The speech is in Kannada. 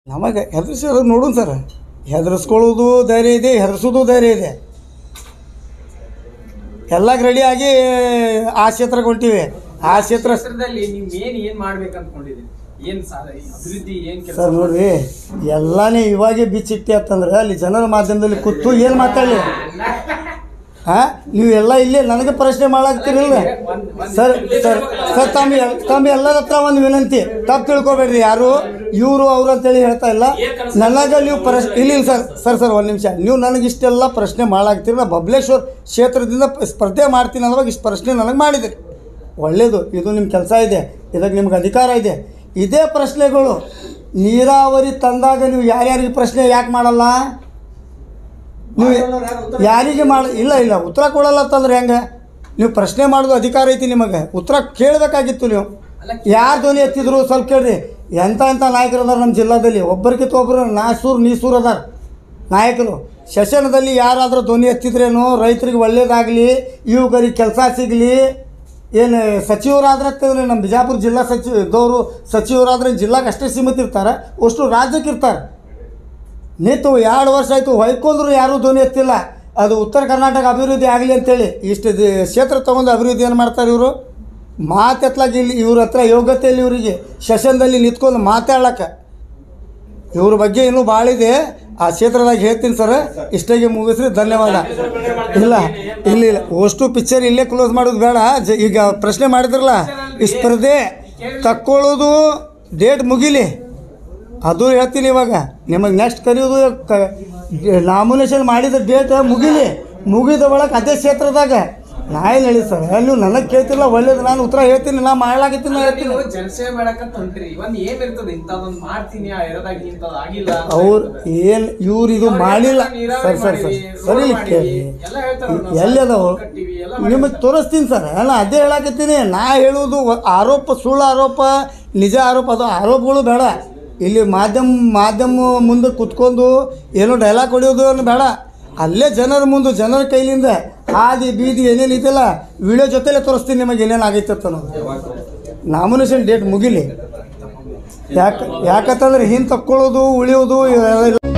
ನಮಗೆ ಹೆದರ್ಸೋದು ನೋಡೋಣ ಸರ್ ಹೆದರ್ಸ್ಕೊಳ್ಳೋದು ಧೈರ್ಯ ಇದೆ ಹೆದರ್ಸೋದು ಧೈರ್ಯ ಇದೆ ಎಲ್ಲಕ್ಕೆ ರೆಡಿಯಾಗಿ ಆ ಕ್ಷೇತ್ರಕ್ಕೆ ಹೊಂಟಿವಿ ಆ ಕ್ಷೇತ್ರ ಕ್ಷೇತ್ರದಲ್ಲಿ ನೀವು ಏನ್ ಏನ್ ಮಾಡ್ಬೇಕು ಅನ್ಕೊಂಡಿದ್ದೀರಿ ಏನ್ ಸಾಧ ಅಭಿವೃದ್ಧಿ ಏನ್ ಕೆಲಸ ಸರ್ ನೋಡ್ರಿ ಎಲ್ಲಾನೇ ಇವಾಗೆ ಬಿಚ್ಚಿಟ್ಟಿ ಅಂತಂದ್ರೆ ಅಲ್ಲಿ ಜನರ ಮಾಧ್ಯಮದಲ್ಲಿ ಕೂತು ಏನು ಮಾತಾಡಲಿ ಹಾಂ ನೀವು ಎಲ್ಲ ಇಲ್ಲೇ ನನಗೆ ಪ್ರಶ್ನೆ ಮಾಡಾಕ್ತಿರಲ್ಲ ಸರ್ ಸರ್ ಸರ್ ತಮ್ಮ ಎಲ್- ತಮ್ಮ ಎಲ್ಲರ ಹತ್ರ ಒಂದು ವಿನಂತಿ ತಪ್ಪು ತಿಳ್ಕೊಬೇಡ್ರಿ ಯಾರು ಇವರು ಅವರು ಅಂತೇಳಿ ಹೇಳ್ತಾ ಇಲ್ಲ ನನಗೆ ನೀವು ಪ್ರಶ್ನೆ ಇಲ್ಲ ಇಲ್ಲ ಸರ್ ಸರ್ ಸರ್ ಒಂದು ನಿಮಿಷ ನೀವು ನನಗೆ ಇಷ್ಟೆಲ್ಲ ಪ್ರಶ್ನೆ ಮಾಡಾಕ್ತೀರಿ ನಾ ಬಬ್ಲೇಶ್ವರ್ ಕ್ಷೇತ್ರದಿಂದ ಪ- ಸ್ಪರ್ಧೆ ಮಾಡ್ತೀನಿ ಅನ್ನೋವಾಗ ಇಷ್ಟು ಪ್ರಶ್ನೆ ನನಗೆ ಮಾಡಿದಿರಿ ಒಳ್ಳೆಯದು ಇದು ನಿಮ್ಮ ಕೆಲಸ ಇದೆ ಇದಕ್ಕೆ ನಿಮ್ಗೆ ಅಧಿಕಾರ ಇದೆ ಇದೇ ಪ್ರಶ್ನೆಗಳು ನೀರಾವರಿ ತಂದಾಗ ನೀವು ಯಾರ್ಯಾರಿಗೆ ಪ್ರಶ್ನೆ ಯಾಕೆ ಮಾಡಲ್ಲ ನೀವು ಯಾರಿಗೆ ಮಾಡ ಇಲ್ಲ ಇಲ್ಲ ಉತ್ತರ ಕೊಡಲ್ಲ ಅಂತಂದ್ರೆ ಹೆಂಗೆ ನೀವು ಪ್ರಶ್ನೆ ಮಾಡೋದು ಅಧಿಕಾರ ಐತಿ ನಿಮಗೆ ಉತ್ತರ ಕೇಳಬೇಕಾಗಿತ್ತು ನೀವು ಯಾರು ಧ್ವನಿ ಎತ್ತಿದ್ರು ಸ್ವಲ್ಪ ಕೇಳ್ರಿ ಎಂಥ ಎಂಥ ನಾಯಕರು ಅದಾರ ನಮ್ಮ ಜಿಲ್ಲಾದಲ್ಲಿ ಒಬ್ಬರಿಗಿಂತ ಒಬ್ಬರು ನಾಸೂರು ನೀಸೂರು ಅದಾರ ನಾಯಕರು ಸೆಷನ್ದಲ್ಲಿ ಯಾರಾದರೂ ಧ್ವನಿ ಎತ್ತಿದ್ರೇನು ರೈತರಿಗೆ ಒಳ್ಳೇದಾಗಲಿ ಇವುಗಳಿಗೆ ಕೆಲಸ ಸಿಗಲಿ ಏನು ಸಚಿವರಾದ್ರೆ ಅಂತಂದ್ರೆ ನಮ್ಮ ಬಿಜಾಪುರ ಜಿಲ್ಲಾ ಸಚಿವ ಇದ್ದವರು ಸಚಿವರಾದ್ರೆ ಜಿಲ್ಲಾಗೆ ಅಷ್ಟೇ ಸೀಮಿತ ಇರ್ತಾರೆ ಅಷ್ಟು ರಾಜ್ಯಕ್ಕೆ ಇರ್ತಾರೆ ನಿಂತು ಎರಡು ವರ್ಷ ಆಯಿತು ಹೊಯ್ಕೊಂಡ್ರು ಯಾರೂ ಧ್ವನಿ ಎತ್ತಿಲ್ಲ ಅದು ಉತ್ತರ ಕರ್ನಾಟಕ ಅಭಿವೃದ್ಧಿ ಆಗಲಿ ಅಂತೇಳಿ ಇಷ್ಟು ದಿ- ಕ್ಷೇತ್ರ ತೊಗೊಂಡು ಅಭಿವೃದ್ಧಿ ಏನು ಮಾಡ್ತಾರೆ ಇವರು ಮಾತೆತ್ಲಾಗ ಇಲ್ಲಿ ಇವ್ರ ಹತ್ರ ಯೋಗ್ಯತೆ ಇಲ್ಲ ಇವರಿಗೆ ಸೆಷನ್ದಲ್ಲಿ ನಿಂತ್ಕೊಂಡು ಮಾತಾಡ್ಲಕ್ಕ ಇವ್ರ ಬಗ್ಗೆ ಇನ್ನೂ ಭಾಳ ಇದೆ ಆ ಕ್ಷೇತ್ರದಾಗ ಹೇಳ್ತೀನಿ ಸರ್ ಇಷ್ಟಾಗಿ ಮುಗಿಸ್ರಿ ಧನ್ಯವಾದ ಇಲ್ಲ ಇಲ್ಲ ಇಲ್ಲ ಅಷ್ಟು ಪಿಕ್ಚರ್ ಇಲ್ಲೇ ಕ್ಲೋಸ್ ಮಾಡೋದು ಬೇಡ ಜ ಈಗ ಪ್ರಶ್ನೆ ಮಾಡಿದ್ರಲ್ಲ ಈ ಸ್ಪರ್ಧೆ ತಕ್ಕೊಳ್ಳೋದು ಡೇಟ್ ಮುಗಿಲಿ ಅದು ಹೇಳ್ತೀನಿ ಇವಾಗ ನಿಮಗೆ ನೆಕ್ಸ್ಟ್ ಕರೆಯೋದು ಕ ನಾಮಿನೇಷನ್ ಮಾಡಿದ ಡೇಟ್ ಮುಗಿಲಿ ಮುಗಿದ ಒಳಗೆ ಅದೇ ಕ್ಷೇತ್ರದಾಗ ನಾ ಏನು ಹೇಳಿ ಸರ್ ನೀವು ನನಗೆ ಕೇಳ್ತಿಲ್ಲ ಒಳ್ಳೇದು ನಾನು ಉತ್ತರ ಹೇಳ್ತೀನಿ ನಾ ಮಾಡ್ಲಾಕತ್ತೀನಿ ನಾ ಹೇಳ್ತೀನಿ ನೀವು ಜನಸೇವೆ ಮಾಡಕಂತ ಹೊಂಟ್ರಿ ಒಂದ್ ಏನ್ ಇರ್ತದೆ ಇಂಥದೊಂದ್ ಮಾಡ್ತೀನಿ ಆ ಇರೋದಾಗ ಇಂಥದ್ ಆಗಿಲ್ಲ ಅಂತ ಅವ್ರು ಇರ್ತದೆ. ಏನು ಇವ್ರು ಇದು ಅವ್ರು ಮಾಡಿಲ್ಲ ನೀರಾವರಿ ಸರ್ ಸರ್ ಸರ್ ಮಾಡಿವಿ, ಸರಿ ರೋಡ್ ಇಲ್ಲಿ ಕೇಳಿ ಮಾಡಿವಿ, ಎಲ್ಲ ಹೇಳ್ತಾರೆ ನಾವು ಎಲ್ಲಿ ಅದಾವು ಕಟ್ಟಿವಿ, ಎಲ್ಲ ನಿಮಗೆ ಮಾಡಿವಿ. ತೋರಿಸ್ತೀನಿ ಸರ್ ಅಲ್ಲ ಅದೇ ಹೇಳಕತ್ತೀನಿ ನಾ ಹೇಳುವುದು ಒ- ಆರೋಪ ಸುಳ್ಳು ಆರೋಪ ನಿಜ ಆರೋಪ ಅದು ಆರೋಪಗಳು ಬೇಡ ಇಲ್ಲಿ ಮಾಧ್ಯಮ ಮಾಧ್ಯಮ ಮುಂದೆ ಕುತ್ಕೊಂಡು ಏನೋ ಡೈಲಾಗ್ ಹೊಡೆಯೋದು ಏನು ಬೇಡ ಅಲ್ಲೇ ಜನರ ಮುಂದೆ ಜನರ ಕೈಲಿಂದ ಹಾದಿ ಬೀದಿ ಏನೇನು ಇದೆಯಲ್ಲ ವಿಡಿಯೋ ಜೊತೆಲೇ ತೋರಿಸ್ತೀನಿ ನಿಮಗೆ ಏನೇನು ಆಗೈತೆ ಅಂತ ಅನ್ನೋದು ನಾಮಿನೇಷನ್ ಡೇಟ್ ಮುಗಿಲಿ ಯಾಕೆ ಯಾಕಂತಂದ್ರೆ ಹಿಂದೆ ತಕ್ಕೊಳ್ಳೋದು ಉಳಿಯೋದು ಇವೆಲ್ಲ